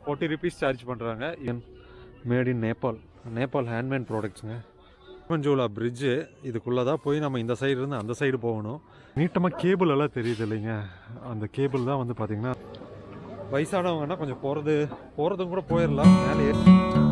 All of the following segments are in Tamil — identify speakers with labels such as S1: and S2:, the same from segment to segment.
S1: ஃபார்ட்டி ருபீஸ் சார்ஜ் பண்ணுறாங்க made in Nepal Nepal handmade ப்ராடக்ட்ஸுங்க கொஞ்சோலா பிரிட்ஜு இதுக்குள்ளே தான் போய் நம்ம இந்த சைடு இருந்து அந்த சைடு போகணும் நீட்டமாக கேபிள் எல்லாம் தெரியுது இல்லைங்க அந்த கேபிள் தான் வந்து பார்த்தீங்கன்னா வயசானவங்கன்னா கொஞ்சம் போகிறது போகிறதும் கூட போயிடலாம் மேலே ஏறி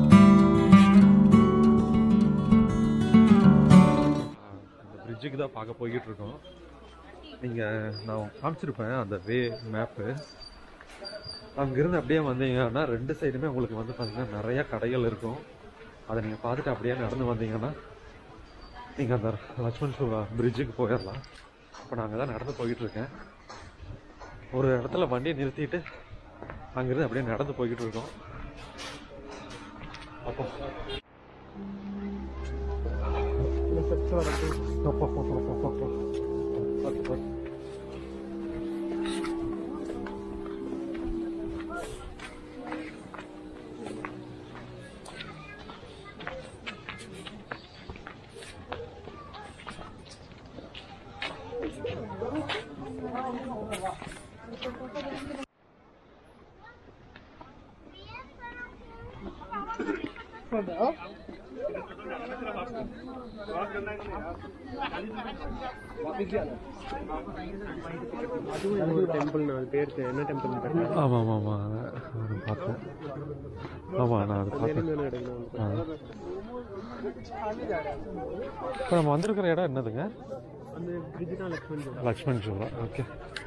S1: அந்த பிரிட்ஜுக்கு தான் பார்க்க போய்கிட்டு இருக்கோம் நீங்கள் நான் காமிச்சிருப்பேன் அந்த வே மேப்பு அங்கேருந்து அப்படியே வந்தீங்கன்னா ரெண்டு சைடுமே உங்களுக்கு வந்து பார்த்தீங்கன்னா நிறைய கடைகள் இருக்கும் அதை நீங்கள் பார்த்துட்டு அப்படியே நடந்து வந்தீங்கன்னா நீங்கள் அந்த லக்ஷ்மண் சுவா பிரிட்ஜுக்கு போயிடலாம் இப்போ நாங்கள் தான் நடந்து போய்கிட்டு இருக்கேன் ஒரு இடத்துல வண்டியை நிறுத்திட்டு அங்கேருந்து அப்படியே நடந்து போய்கிட்டு இருக்கோம் அப்போ அப்போ, அப்போ, அப்போ, அப்போ, அப்போ. பார்த்து, பார்த்து.
S2: டெம்பிள் நான் பேர் தெ- என்ன டெம்பிள்
S1: ஆமாம் ஆமாம் ஆமாம் நான் பார்த்தேன் ஆமாம் நான் அது பார்த்தேன்
S2: எடுக்கணும்
S1: ஆ. இப்போ நம்ம வந்திருக்கிற இடம் என்னதுங்க
S2: அந்த பிரிட்ஜ் தான் லக்ஷ்மண் ஜோடா.
S1: லக்ஷ்மண் ஜூவா ஓகே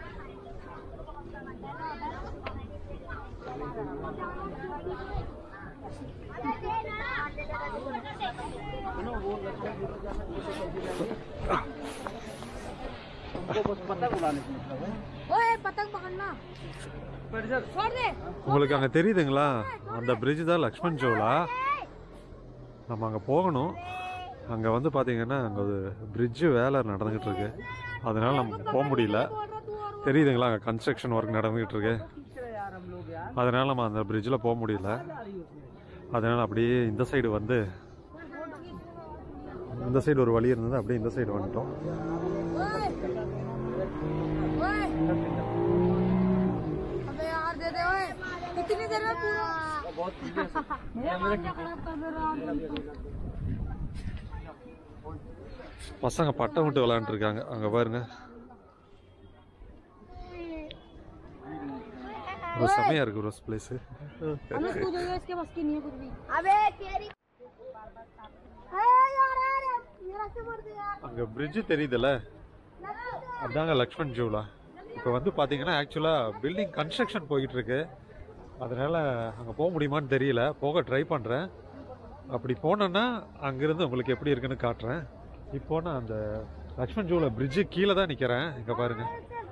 S3: ओए पतंग पकड़ना छोड़ दे
S1: உங்களுக்கு அங்கே தெரியுதுங்களா அந்த பிரிட்ஜ் தான் லக்ஷ்மண் ஜோலா நம்ம அங்கே போகணும் அங்கே வந்து பார்த்தீங்கன்னா அங்கே ஒரு பிரிட்ஜு வேலை நடந்துக்கிட்டு இருக்கு அதனால நம்ம போக முடியல தெரியுதுங்களா அங்கே கன்ஸ்ட்ரக்ஷன் ஒர்க் நடந்துக்கிட்டு இருக்கு அதனால நம்ம அந்த பிரிட்ஜில் போக முடியல அதனால அப்படியே இந்த சைடு வந்து இந்த சைடு ஒரு வழி இருந்தது அப்படியே இந்த சைடு வந்துட்டோம்
S3: ओए अबे यार दे दे ओए कितनी देर में पूरा मेरा माथा खराब कर दे रहा है
S1: பசங்க பட்டம் விட்டு விளாண்டுருக்காங்க அங்கே பாருங்க ஒரு செமையா இருக்கு ரோஸ் பிளேஸ்
S3: हमें कूदेगा इसके बस की नहीं है कुछ भी अबे तेरी अरे यार यार मेरा से मर दे यार
S1: அங்க பிரிட்ஜ் தெரியுதுல்ல அதாங்க லக்ஷ்மண் ஜூலா இப்போ வந்து பாத்தீங்கன்னா ஆக்சுவலாக பில்டிங் கன்ஸ்ட்ரக்ஷன் போயிட்டு இருக்கு அதனால அங்கே போக முடியுமான்னு தெரியல போக ட்ரை பண்ணுறேன் அப்படி போனேன்னா அங்கேருந்து உங்களுக்கு எப்படி இருக்குன்னு காட்டுறேன் இப்போ நான் அந்த லக்ஷ்மண் ஜூலா பிரிட்ஜு கீழே தான் நிற்கிறேன் இங்கே பாருங்க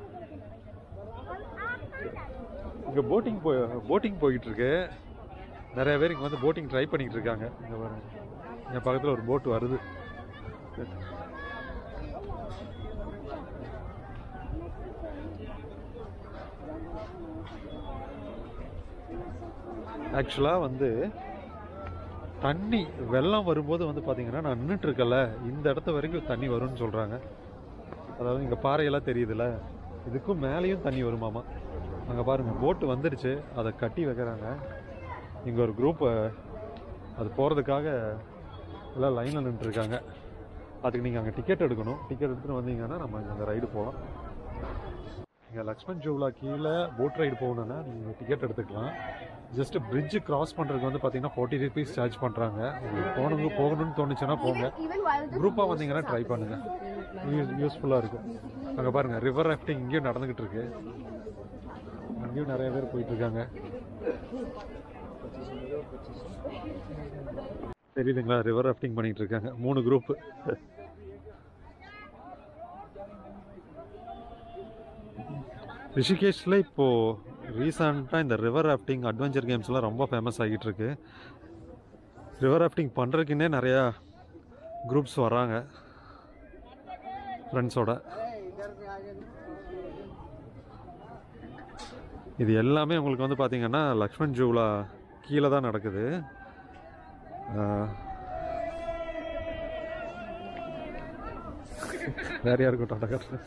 S1: இங்கே போட்டிங் போய் போட்டிங் போயிட்டு இருக்கு நிறைய பேர் இங்கே வந்து போட்டிங் ட்ரை பண்ணிட்டு இருக்காங்க இங்கே பாருங்க என் பக்கத்தில் ஒரு போட் வருது ஆக்சுவலாக வந்து தண்ணி வெள்ளம் வரும்போது வந்து பார்த்தீங்கன்னா நான் நின்றுட்டு இருக்கல இந்த இடத்த வரைக்கும் தண்ணி வரும்னு சொல்கிறாங்க அதாவது இங்கே பாறையெல்லாம் தெரியுதுல்ல இதுக்கும் மேலேயும் தண்ணி வருமாமா அங்கே பாருங்கள் போட்டு வந்துடுச்சு அதை கட்டி வைக்கிறாங்க இங்கே ஒரு குரூப் அது போகிறதுக்காக எல்லாம் லைனில் நின்றுருக்காங்க அதுக்கு நீங்கள் அங்கே டிக்கெட் எடுக்கணும் டிக்கெட் எடுத்துகிட்டு வந்தீங்கன்னா நம்ம அந்த ரைடு போகலாம் இங்கே லக்ஷ்மண் ஜூவ்லா கீழே போட் ரைடு போகணுன்னா நீங்கள் டிக்கெட் எடுத்துக்கலாம் ஜஸ்ட் bridge கிராஸ் பண்ணுறதுக்கு வந்து பார்த்தீங்கன்னா ஃபார்ட்டி ருபீஸ் சார்ஜ் பண்ணுறாங்க உங்களுக்கு போகணும் போகணும்னு தோணுச்சுன்னா போங்க குரூப்பாக வந்தீங்கன்னா ட்ரை பண்ணுங்கள் யூஸ் யூஸ்ஃபுல்லாக இருக்கும் அங்கே பாருங்கள் ரிவர் ராஃப்டிங் இங்கேயும் நடந்துக்கிட்டு இருக்கு அங்கேயும் நிறைய பேர் போயிட்டு இருக்காங்க தெரியுதுங்களா ரிவர் ராஃப்டிங் பண்ணிட்டு இருக்காங்க மூணு குரூப் ரிஷிகேஷில் இப்போது ரீசண்டாக இந்த ரிவர் ராஃப்டிங் அட்வென்ச்சர் கேம்ஸ்லாம் ரொம்ப ஃபேமஸ் ஆகிட்டு இருக்கு ரிவர் ராஃப்டிங் பண்ணுறதுக்குன்னே நிறையா குரூப்ஸ் வராங்க ஃப்ரெண்ட்ஸோட இது எல்லாமே உங்களுக்கு வந்து பார்த்தீங்கன்னா லக்ஷ்மண் ஜூலா கீழே தான் நடக்குது ஆஹ், வேற யாருக்கும் டாடா காட்டுறேன்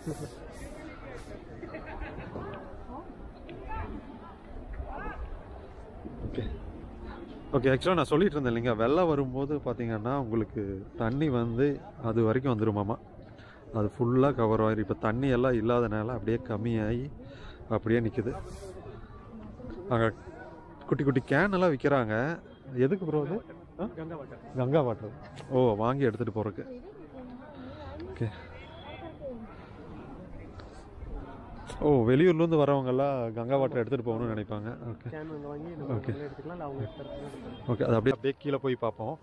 S1: ஓகே ஓகே ஆக்சுவலாக நான் சொல்லிட்டு இருந்தேன் இல்லைங்க வெள்ளம் வரும்போது பார்த்தீங்கன்னா உங்களுக்கு தண்ணி வந்து அது வரைக்கும் வந்துருமாமா அது ஃபுல்லாக கவர் ஆயிரும் இப்போ தண்ணி எல்லாம் இல்லாதனால அப்படியே கம்மியாகி அப்படியே நிற்குது அங்கே குட்டி குட்டி கேன் எல்லாம் விற்கிறாங்க எதுக்கு ப்ரோ அது ஆ?
S2: Ganga water
S1: Ganga water oh வாங்கி எடுத்துகிட்டு போகிறதுக்கு ஓகே ஓ வெளியூர்லேருந்து வரவங்கெல்லாம் கங்கா வாட்டர் எடுத்துகிட்டு போகணும்னு நினைப்பாங்க ஓகே
S2: கேன் அங்கே வாங்கி நம்ம
S1: Okay.
S2: அங்கே எடுத்துக்கலாம் இல்லை அவங்க எடுத்துக்கலாம்
S1: ஓகே அது அப்படியே அப்படியே கீழே போய் பார்ப்போம்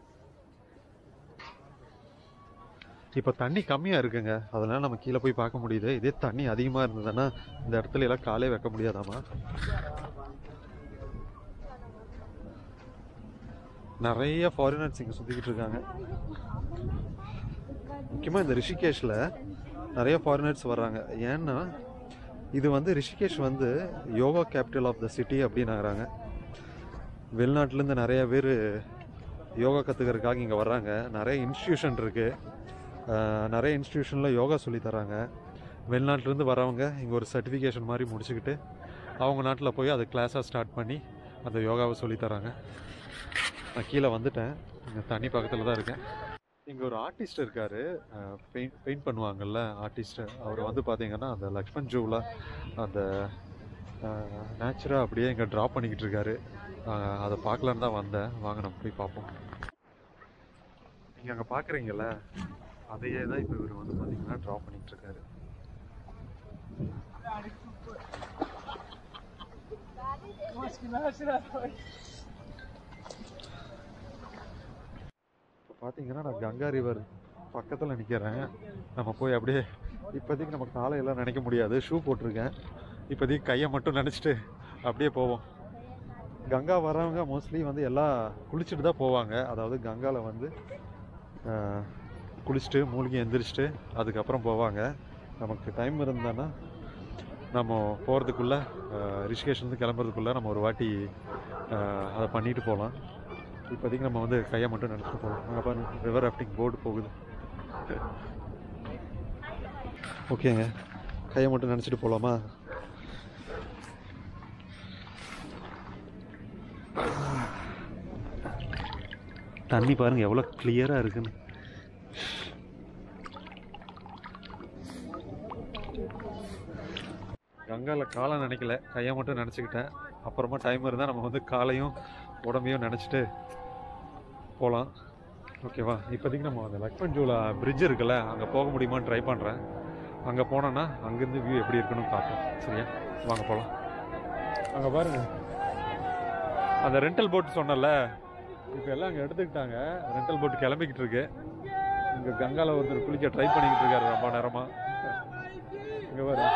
S1: இப்போ தண்ணி கம்மியாக இருக்குங்க அதனால நம்ம கீழே போய் பார்க்க முடியுது இதே தண்ணி அதிகமாக இருந்ததுன்னா இந்த இடத்துல எல்லாம் காலே வைக்க முடியாதாமா நிறைய ஃபாரினர்ஸ் இங்கே சுற்றிக்கிட்டு இருக்காங்க முக்கியமாக இந்த ரிஷிகேஷில் நிறைய ஃபாரினர்ஸ் வர்றாங்க ஏன்னா இது வந்து ரிஷிகேஷ் வந்து yoga capital of the city அப்படின்னாங்கிறாங்க வெளிநாட்டிலேருந்து நிறைய பேர் யோகா கற்றுக்கிறதுக்காக இங்கே வர்றாங்க நிறைய இன்ஸ்டியூஷன் இருக்குது நிறைய இன்ஸ்டியூஷனில் யோகா சொல்லி தராங்க வெளிநாட்டிலேருந்து வரவங்க இங்கே ஒரு சர்டிஃபிகேஷன் மாதிரி முடிச்சுக்கிட்டு அவங்க நாட்டில் போய் அதை கிளாஸாக ஸ்டார்ட் பண்ணி அந்த யோகாவை சொல்லி தராங்க நான் கீழே வந்துட்டேன் இங்கே தண்ணி பக்கத்தில் தான் இருக்கேன் இங்கே ஒரு ஆர்டிஸ்ட் இருக்கார் பெயிண்ட் பெயிண்ட் பண்ணுவாங்கல்ல ஆர்டிஸ்ட் அவர் வந்து பார்த்தீங்கன்னா அந்த லக்ஷ்மண் ஜூவில் அந்த நேச்சுராக அப்படியே இங்கே ட்ரா பண்ணிக்கிட்டு இருக்காரு ஆஹ் அதை பார்க்கலான்னு தான் வந்தேன் வாங்க நம்ம போய் பார்ப்போம் நீங்கள் அங்கே பார்க்குறீங்கல்ல அதையே தான் இப்போ இவர் வந்து பார்த்தீங்கன்னா ட்ரா பண்ணிக்கிட்டு இருக்காரு இப்போ பார்த்தீங்கன்னா நான் கங்கா ரிவர் பக்கத்தில் நிற்கிறேன் நம்ம போய் அப்படியே இப்போதைக்கு நம்ம காலையெல்லாம் நினைக்க முடியாது ஷூ போட்டிருக்கேன் இப்போதைக்கு கையை மட்டும் நினச்சிட்டு அப்படியே போவோம் கங்கா வரவங்க மோஸ்ட்லி வந்து எல்லாம் குளிச்சுட்டு தான் போவாங்க அதாவது கங்காவில் வந்து ஆஹ், குளிச்சுட்டு மூழ்கி எந்திரிச்சிட்டு அதுக்கப்புறம் போவாங்க நமக்கு டைம் இருந்தான்னா நம்ம போகிறதுக்குள்ளே ரிஷிகேஷ்லேருந்து கிளம்புறதுக்குள்ளே நம்ம ஒரு வாட்டி ஆஹ், அதை பண்ணிட்டு போகலாம் இப்போதைக்கு நம்ம வந்து கையை மட்டும் நினச்சிட்டு போகலாம் அங்கே பாருங்க ரிவர் ராஃப்டிங் போர்டு போகுது ஓகேங்க கையை மட்டும் நினச்சிட்டு போகலாமா தண்ணி பாருங்க எவ்வளோ கிளியராக இருக்குன்னு கங்காவில் காலை நினைக்கல கையை மட்டும் நினச்சிக்கிட்டேன் அப்புறமா டைம் இருந்தால் நம்ம வந்து காலையும் உடம்பையும் நினச்சிட்டு போகலாம் ஓகேவா இப்போதைக்கு நம்ம அந்த லக்ஷ்மண் ஜூலா பிரிட்ஜ் இருக்குல்ல அங்கே போக முடியுமான்னு ட்ரை பண்ணுறேன் அங்கே போனோன்னா அங்கேருந்து வியூ எப்படி இருக்குன்னு காட்டும் சரியா வாங்க போகலாம் அங்கே பாருங்க அந்த ரெண்டல் போட் சொன்னல இப்போ எல்லாம் அங்கே எடுத்துக்கிட்டாங்க ரெண்டல் போட் கிளம்பிக்கிட்டு இருக்கு இங்கே கங்கால ஒருத்தர் குளிக்க ட்ரை பண்ணிக்கிட்டு இருக்காரு ரொம்ப நேரமா இங்கே பாரு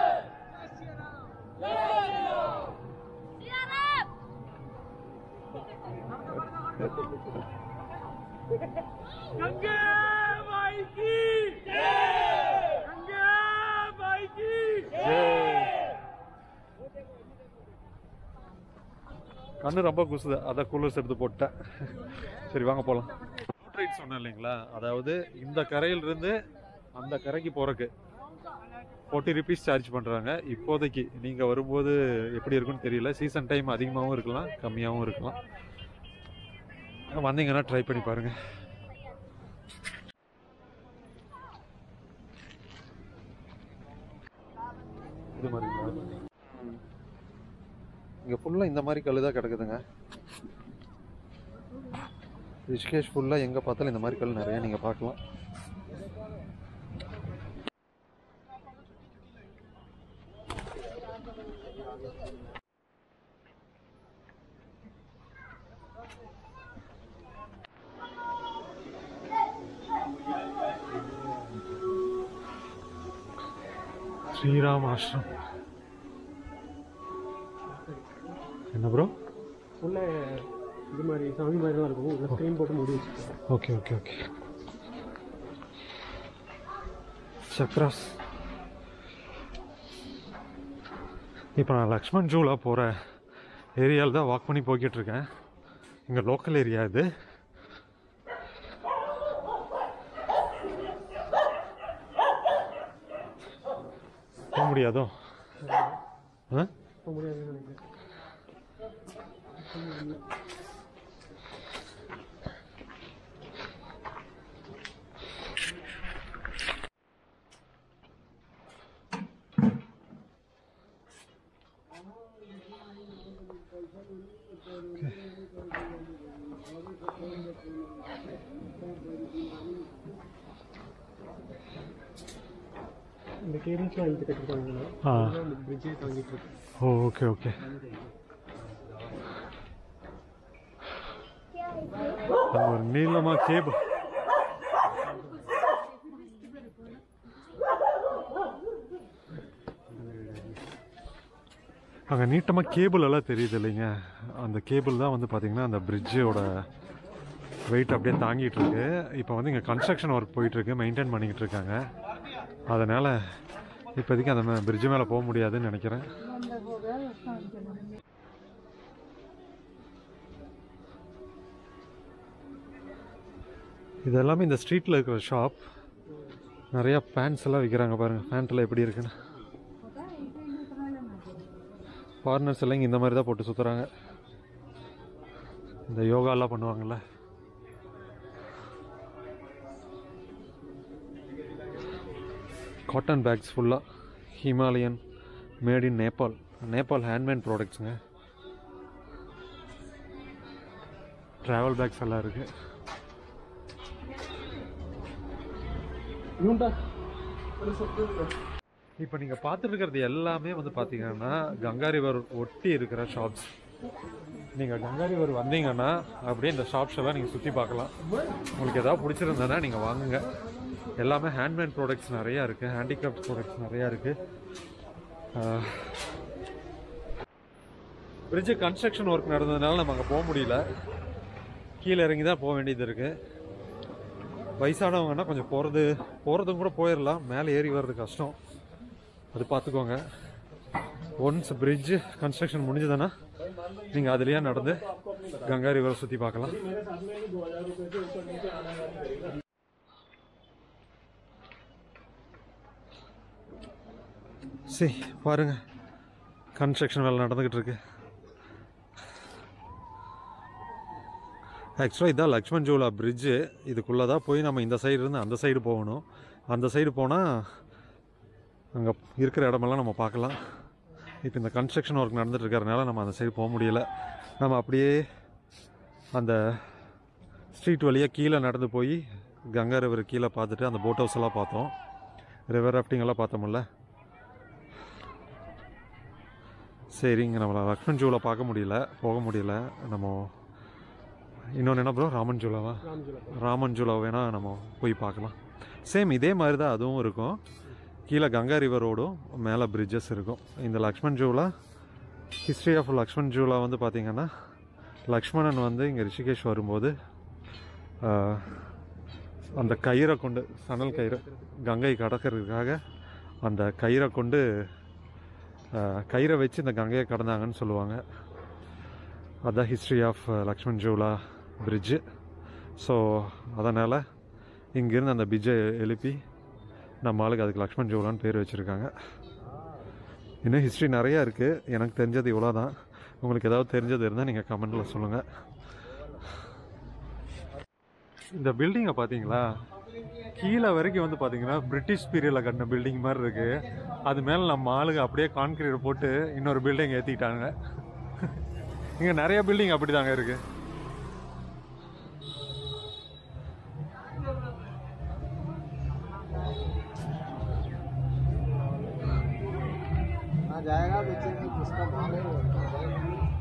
S1: கண்ணு ரொம்ப குசுது அதான் கூலர்ஸ் எடுத்து போட்டேன் சரி வாங்க போகலாம் போட் ரைட் சொன்னேன் இல்லைங்களா அதாவது இந்த கரையிலிருந்து அந்த கரைக்கு போகிறக்கு ஃபோர்ட்டி ருபீஸ் சார்ஜ் பண்ணுறாங்க இப்போதைக்கு நீங்கள் வரும்போது எப்படி இருக்குன்னு தெரியல சீசன் டைம் அதிகமாகவும் இருக்கலாம் கம்மியாகவும் இருக்கலாம் வந்தீங்கன்னா ட்ரை பண்ணி பாருங்கள் இது மாதிரிங்களா இங்கே ஃபுல்லாக இந்த மாதிரி கல் தான் கிடக்குதுங்க ரிஷிகேஷ் ஃபுல்லாக எங்கே பார்த்தாலும் இந்த மாதிரி கல் நிறைய நீங்கள் பார்க்கலாம் ஸ்ரீராம் ஆஷ்ரம் என்ன ப்ரோ
S2: உள்ள இது மாதிரி சாமி மாதிரி தான் இருக்கும் உள்ள ஸ்க்ரீன் போட்டு மூடி வச்சுருக்கோம்
S1: ஓகே ஓகே ஓகே சக்ராஸ் இப்போ நான் லக்ஷ்மண் ஜூவில் போகிற ஏரியாவில் தான் வாக் பண்ணி போய்கிட்டு இருக்கேன் இங்கே லோக்கல் ஏரியா இது போக முடியாதோ ஆ
S2: போக முடியாதுன்னு நினைக்கிறேன் இந்த கேபிள்ஸ்லாம் இழுத்து கட்டிருக்காங்க
S1: ஆ
S2: அந்த பிரிட்ஜே தாங்கிட்டு இருக்கு
S1: ஓ ஓகே ஓகே அங்க ஒரு நீளமா கேபிள் அங்கே நீட்டமாக கேபிள் எல்லாம் தெரியுது இல்லைங்க அந்த கேபிள் தான் வந்து பார்த்தீங்கன்னா அந்த பிரிட்ஜோட வெயிட் அப்படியே தாங்கிட்டு இருக்கு இப்போ வந்து இங்கே கன்ஸ்ட்ரக்ஷன் ஒர்க் போயிட்டு இருக்கு மெயின்டைன் பண்ணிக்கிட்டு இருக்காங்க அதனால இப்போதைக்கு அந்த பிரிட்ஜ் மேலே போக முடியாதுன்னு நினைக்கிறேன் இது எல்லாமே இந்த ஸ்ட்ரீட்டில் இருக்கிற ஷாப் நிறையா பேண்ட்ஸ் எல்லாம் விற்கிறாங்க பாருங்கள் பேண்ட்டில் எப்படி இருக்குன்னு ஃபாரினர்ஸ் எல்லாம் இங்கே இந்த மாதிரி தான் போட்டு சுற்றுறாங்க இந்த யோகாலாம் பண்ணுவாங்கள்ல காட்டன் பேக்ஸ் ஃபுல்லாக Himalayan made in Nepal Nepal handmade ப்ராடக்ட்ஸுங்க ட்ராவல் பேக்ஸ் எல்லாம் இருக்குது இப்போ நீங்கள் பார்த்துட்டு இருக்கிறது எல்லாமே வந்து பார்த்தீங்கன்னா கங்கா ரிவர் ஒட்டி இருக்கிற ஷாப்ஸ் நீங்கள் கங்கா ரிவர் வந்தீங்கன்னா அப்படியே இந்த ஷாப்ஸ் எல்லாம் நீங்கள் சுற்றி பார்க்கலாம் உங்களுக்கு எதாவது பிடிச்சிருந்ததுன்னா நீங்கள் வாங்குங்க எல்லாமே ஹேண்ட்மேட் ப்ராடக்ட்ஸ் நிறையா இருக்குது ஹேண்டிகிராஃப்ட் ப்ராடக்ட்ஸ் நிறையா இருக்குது பிரிட்ஜு கன்ஸ்ட்ரக்ஷன் ஒர்க் நடந்ததுனால நம்ம அங்கே போக முடியல கீழே இறங்கி தான் போக வேண்டியது இருக்குது வயசானவங்கன்னா கொஞ்சம் போகிறது போகிறதும் கூட போயிடலாம் மேலே ஏறி வர்றது கஷ்டம் அது பார்த்துக்கோங்க ஒன்ஸ் பிரிட்ஜ் கன்ஸ்ட்ரக்ஷன் முடிஞ்சதுன்னா நீங்கள் அதுலேயே நடந்து கங்கா ரிவரை சுற்றி பார்க்கலாம் சரி பாருங்க கன்ஸ்ட்ரக்ஷன் வேலை நடந்துக்கிட்டு இருக்கு ஆக்சுவலாக இதான் லக்ஷ்மண் ஜோலா பிரிட்ஜு இதுக்குள்ளே தான் போய் நம்ம இந்த சைடு இருந்து அந்த சைடு போகணும் அந்த சைடு போனால் அங்கே இருக்கிற இடமெல்லாம் நம்ம பார்க்கலாம் இப்போ இந்த கன்ஸ்ட்ரக்ஷன் ஒர்க் நடந்துட்டு இருக்கிறதுனால நம்ம அந்த சைடு போக முடியல நம்ம அப்படியே அந்த ஸ்ட்ரீட் வழியாக கீழே நடந்து போய் கங்கா ரிவர் கீழே பார்த்துட்டு அந்த போட் ஹவுஸ் எல்லாம் பார்த்தோம் ரிவர் ராஃப்டிங் எல்லாம் பார்த்தோம்ல சரிங்க நம்மளை லக்ஷ்மண் ஜூவில் பார்க்க முடியல போக முடியல நம்ம இன்னொன்று என்ன ப்ரோ ராமன் ஜூலாவா
S2: ராம்ஜுலா
S1: ராமன் ஜூலா வேணால் நம்ம போய் பார்க்கலாம் சேம் இதே மாதிரி தான் அதுவும் இருக்கும் கீழே கங்கா ரிவர் ரோடும் மேலே பிரிட்ஜஸ் இருக்கும் இந்த லக்ஷ்மண் ஜூலா ஹிஸ்ட்ரி ஆஃப் லக்ஷ்மண் ஜூலா வந்து பார்த்திங்கன்னா லக்ஷ்மணன் வந்து இங்கே ரிஷிகேஷ் வரும்போது ஆஹ், அந்த கயிறை கொண்டு சணல் கயிறை கங்கை கடக்கிறதுக்காக அந்த கயிறை கொண்டு ஆஹ், கயிறை வச்சு இந்த கங்கையை கடந்தாங்கன்னு சொல்லுவாங்க அதான் history of Lakshman Jhula bridge so அதனால் இங்கேருந்து அந்த பிரிட்ஜை எழுப்பி நம்ம ஆளுக்கு அதுக்கு லக்ஷ்மண் ஜூலான்னு பேர் வச்சுருக்காங்க இன்னும் ஹிஸ்ட்ரி நிறையா இருக்குது எனக்கு தெரிஞ்சது இவ்வளோ தான் உங்களுக்கு ஏதாவது தெரிஞ்சது இருந்தால் நீங்கள் கமெண்டில் சொல்லுங்கள் இந்த பில்டிங்கை பார்த்தீங்களா கீழே வரைக்கும் வந்து பார்த்தீங்கன்னா பிரிட்டிஷ் பீரியடில் கட்டின பில்டிங் மாதிரி இருக்குது அது மேலே நம்ம ஆளுங்க அப்படியே கான்கிரீட் போட்டு இன்னொரு பில்டிங் ஏற்றிக்கிட்டாங்க இங்கே நிறைய பில்டிங் அப்படி தாங்க இருக்குது
S4: जाएगा बेचेंगे जिसका माल है वो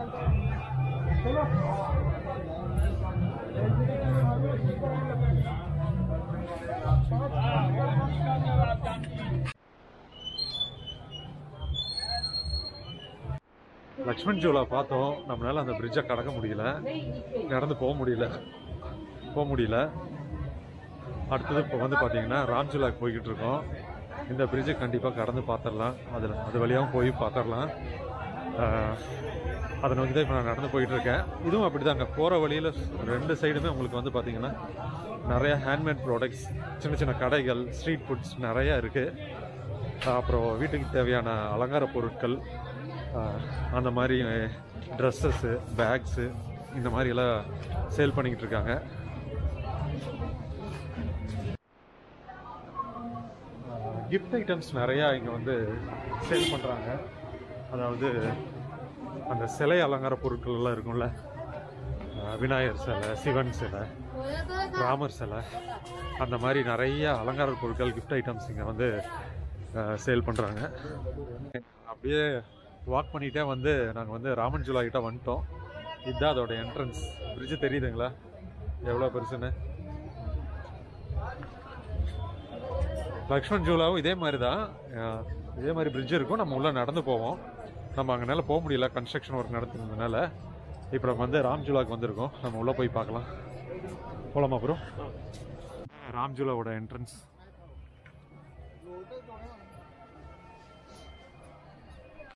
S1: லக்ஷ்மண் ஜூலா பார்த்தோம் நம்மளால அந்த பிரிட்ஜை கடக்க முடியல நடந்து போக முடியல போக முடியல அடுத்தது இப்போ வந்து பார்த்தீங்கன்னா ராம்ஜுலாக்கு போய்கிட்டு இருக்கோம் இந்த பிரிட்ஜை கண்டிப்பாக கடந்து பார்த்துடலாம் அதில் அது வழியாகவும் போய் பார்த்துடலாம் ஆஹ், அதை நோக்கி தான் இப்போ நான் நடந்து போயிட்டு இருக்கேன் இதுவும் அப்படி தாங்க போகிற வழியில் ரெண்டு சைடுமே உங்களுக்கு வந்து பார்த்தீங்கன்னா நிறைய ஹேண்ட்மேட் ப்ராடக்ட்ஸ் சின்ன சின்ன கடைகள் ஸ்ட்ரீட் ஃபுட்ஸ் நிறையா இருக்குது அப்புறம் வீட்டுக்கு தேவையான அலங்கார பொருட்கள் அந்த மாதிரி ட்ரெஸ்ஸஸ்ஸு பேக்ஸு இந்த மாதிரி எல்லாம் சேல் பண்ணிக்கிட்டு இருக்காங்க கிஃப்ட் ஐட்டம்ஸ் நிறையா இங்கே வந்து சேல் பண்ணுறாங்க அதாவது அந்த சிலை அலங்கார பொருட்கள் எல்லாம் இருக்கும்ல அஹ் விநாயகர் சிலை சிவன் சிலை ராமர் சிலை அந்த மாதிரி நிறைய அலங்கார பொருட்கள் கிஃப்ட் ஐட்டம்ஸ் இங்கே வந்து சேல் பண்ணுறாங்க அப்படியே வாக் பண்ணிகிட்டே வந்து நாங்கள் வந்து ராமன் ஜுலா கிட்ட வந்துட்டோம் இதுதான் அதோட என்ட்ரன்ஸ் பிரிட்ஜு தெரியுதுங்களா எவ்வளோ பெருசுன்னு லக்ஷ்மண் ஜூலாவும் இதே மாதிரி தான் அஹ் இதே மாதிரி பிரிட்ஜ் இருக்கும் நம்ம உள்ளே நடந்து போவோம் நம்ம அங்கனால போக முடியல கன்ஸ்ட்ரக்ஷன் ஒர்க் நடத்துனதுனால இப்போ நம்ம வந்து ராம் ஜூலாக்கு வந்திருக்கோம் நம்ம உள்ளே போய் பார்க்கலாம் போகலாமா ப்ரோ ராம் ஜூலாவோட என்ட்ரன்ஸ்